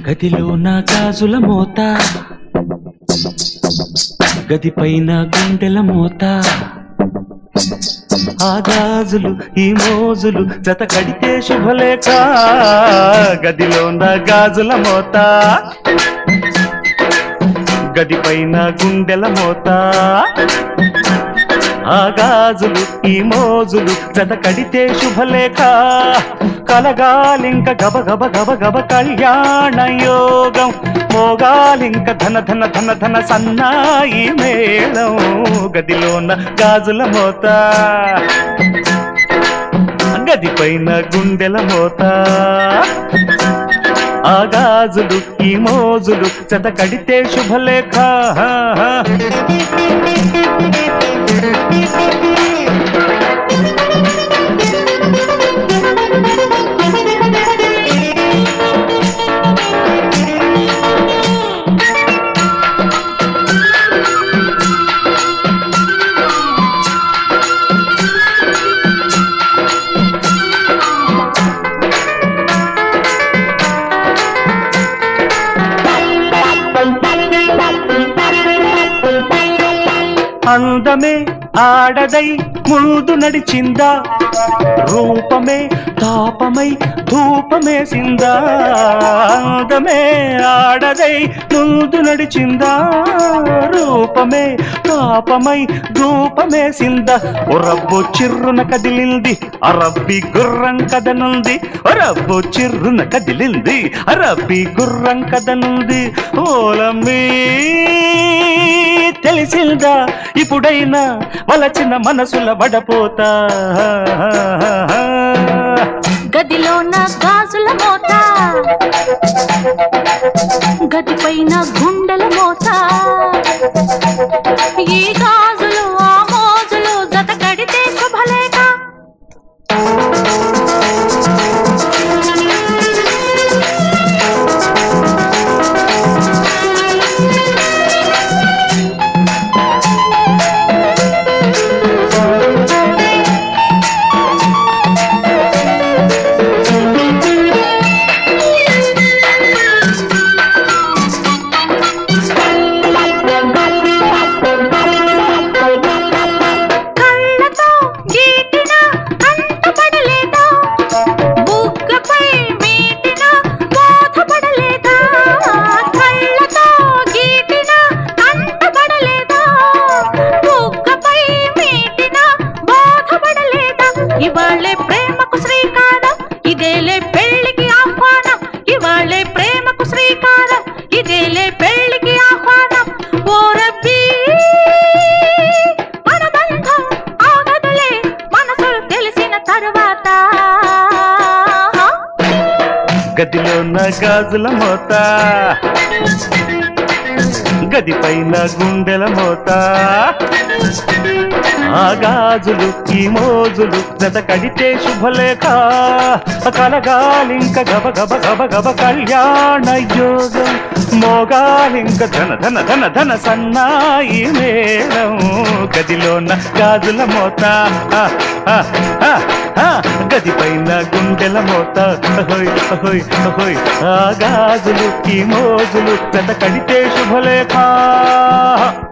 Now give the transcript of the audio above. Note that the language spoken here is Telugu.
గదిలో నా గాజుల మోత గదిపైన గుండెల మోత ఆ గాజులు ఈ మోజులు జత కడితే శుభలేఖ గదిలో నా గాజుల మోత గదిపైన గుండెల మోత ఆ గాజులు ఈ మోజులు జత కడితే శుభలేఖ కలగాలింక గబ గబ గబ గబ కళ్యాణ యోగం మోగాలింక ధన ధన ధన ధన సన్నాయి మేళం గదిలోన గాజుల మోత గదిపైన గుండెల మోత ఆ గాజులు ఈ మోజులు జత కడితే శుభలేఖ అందమే ఆడదై ముందు నడిచిందా రూపమే తాపమై ధూపమేసిందా అందమే ఆడదై ముందు నడిచిందా రూపమే తాపమై ధూపమేసిందా ఓ రబ్బు చిర్రున కదిలింది అరబ్బి గుర్రం కదనుంది ఓ రబ్బు చిర్రున కదిలింది అరబ్బి గుర్రం కదనుంది ఓలమ్మీ తెలిసిందా ఇప్పుడైనా వలచిన మనసుల వడపోతా గదిలో నా గాజుల మోత గదిపైన గుండెల మోత ఈ గాజులు ఆ మోజులు జత కడితే శుభలేఖ కళ్ళతో గీటిన అంటపడలేదా బుగ్గపై మీటిన బోధపడలేదా కళ్ళతో గీటిన అంటపడలేదా బుగ్గపై మీటిన బోధపడలేదా ఇవాళే ప్రేమకు శ్రీకారం ఇదేలే పెళ్లికి ఆహ్వానం ఇవాళే ప్రేమకు శ్రీకారం ఇదేలే పెళ్లికి ఆహ్వానం ఓ రబ్బీ మన బంధం ఆగదులే మనసులు తెలిసిన తరువాత గదిలో నా గాజుల మోత గదిపైన గుండెల మోత ఆ గాజులు ఈ మోజులు జత కడితే శుభలేఖ కలగాలింక గబ గబ గబ గబ కళ్యాణ యోగం మోగాలింక ధన ధన ధన ధన సన్నాయి మేళం గదిలోన గాజుల మోత ఆ, ఆ, ఆ, ఆ, గదిపైన గుండెల మోత అహోయ్ అహోయ్ అహోయ్ ఆ గాజులు ఈ మోజులు జత కడితే శుభలేఖ